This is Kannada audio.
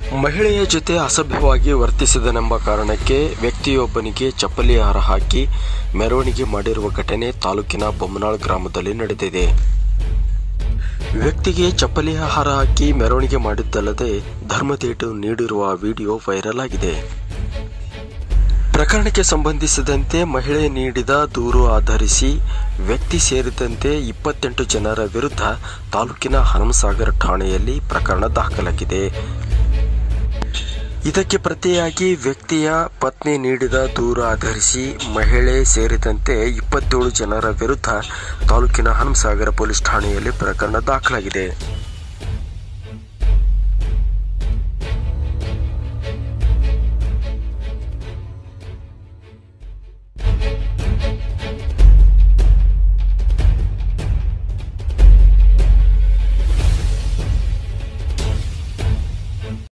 ಮಹಿಳೆಯ ಜೊತೆ ಅಸಭ್ಯವಾಗಿ ವರ್ತಿಸಿದನೆಂಬ ಕಾರಣಕ್ಕೆ ವ್ಯಕ್ತಿಯೊಬ್ಬನಿಗೆ ಚಪ್ಪಲಿ ಹಾರ ಹಾಕಿ ಮೆರವಣಿಗೆ ಮಾಡಿರುವ ಘಟನೆ ತಾಲೂಕಿನ ಬೊಮ್ಮನಾಳ್ ಗ್ರಾಮದಲ್ಲಿ ನಡೆದಿದೆ ವ್ಯಕ್ತಿಗೆ ಚಪ್ಪಲಿ ಹಾರ ಹಾಕಿ ಮೆರವಣಿಗೆ ಮಾಡಿದ್ದಲ್ಲದೆ ಧರ್ಮದೇಟು ನೀಡಿರುವ ವಿಡಿಯೋ ವೈರಲ್ ಆಗಿದೆ ಪ್ರಕರಣಕ್ಕೆ ಸಂಬಂಧಿಸಿದಂತೆ ಮಹಿಳೆ ನೀಡಿದ ದೂರು ಆಧರಿಸಿ ವ್ಯಕ್ತಿ ಸೇರಿದಂತೆ ಇಪ್ಪತ್ತೆಂಟು ಜನರ ವಿರುದ್ಧ ತಾಲೂಕಿನ ಹನುಮಸಾಗರ ಠಾಣೆಯಲ್ಲಿ ಪ್ರಕರಣ ದಾಖಲಾಗಿದೆ ಇದಕ್ಕೆ ಪ್ರತಿಯಾಗಿ ವ್ಯಕ್ತಿಯ ಪತ್ನಿ ನೀಡಿದ ದೂರು ಆಧರಿಸಿ ಮಹಿಳೆ ಸೇರಿದಂತೆ ಇಪ್ಪತ್ತೇಳು ಜನರ ವಿರುದ್ಧ ತಾಲೂಕಿನ ಹನುಮಸಾಗರ ಪೊಲೀಸ್ ಠಾಣೆಯಲ್ಲಿ ಪ್ರಕರಣ ದಾಖಲಾಗಿದೆ